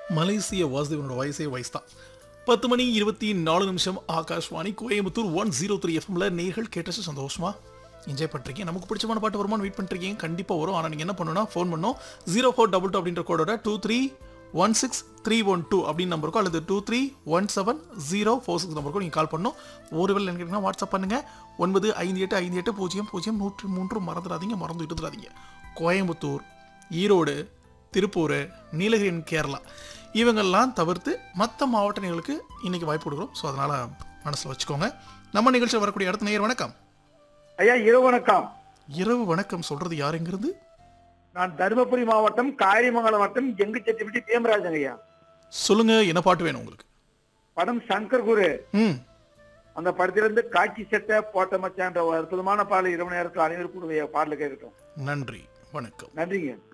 மலேசிய வாசுதேவனோட வயசே வயசு தான் பத்து மணி இருபத்தி நாலு நிமிஷம் Akashvani Coimbatore one zero three எஃப்எம்ல நேர்கள் கேட்டச்சு சந்தோஷமா என்ஜாய் பண்ணிருக்கீங்க நமக்கு பிடிச்சமான பாட்டு வருமானு வெயிட் பண்ணிருக்கீங்க கண்டிப்பாக வரும் ஆனால் நீங்கள் என்ன பண்ணணும்னா ஃபோன் பண்ணோம் ஜீரோ ஃபோர் டபுள் டூ அப்படின்ற கோடோட two three one six three one two அப்படின்னு நம்பருக்கோ அல்லது two three one seven zero four six நம்பருக்கோ நீங்கள் கால் பண்ணணும் ஒரு வேலை கேட்டிங்கன்னா வாட்ஸ்அப் பண்ணுங்க ஒன்பது ஐந்து எட்டு ஐந்து எட்டு பூஜ்ஜியம் பூஜ்ஜியம் நூற்றி மூன்று மறந்துடாதீங்க மறந்து விட்டுறாதீங்க கோயம்புத்தூர் ஈரோடு திருப்பூர் நீலகிரி and கேரளா இவங்கெல்லாம் தவிர்த்து மற்ற மாவட்டங்களுக்கு இன்னைக்கு வாய்ப்பு கொடுக்குறோம் ஸோ அதனால் மனசில் வச்சுக்கோங்க நம்ம நிகழ்ச்சியில் வரக்கூடிய அடுத்த நேயர் வணக்கம் ஐயா இரவு வணக்கம் இரவு வணக்கம் சொல்றது யார் எங்கிருந்து நான் தருமபுரி மாவட்டம் காரியமங்கலம் வட்டம் எங்கு செட்டிப்பட்டி பேமராஜன் ஐயா சொல்லுங்க என்ன பாட்டு வேணும் உங்களுக்கு படம் சங்கர் குரு ம் அந்த படத்திலிருந்து காட்சி சட்டை போட்ட மச்சான்ற ஒரு அற்புதமான பாடல் இரவு நேரத்தில் அனைவருக்கும் பாடல கேட்கட்டும் நன்றி வணக்கம் நன்றிங்க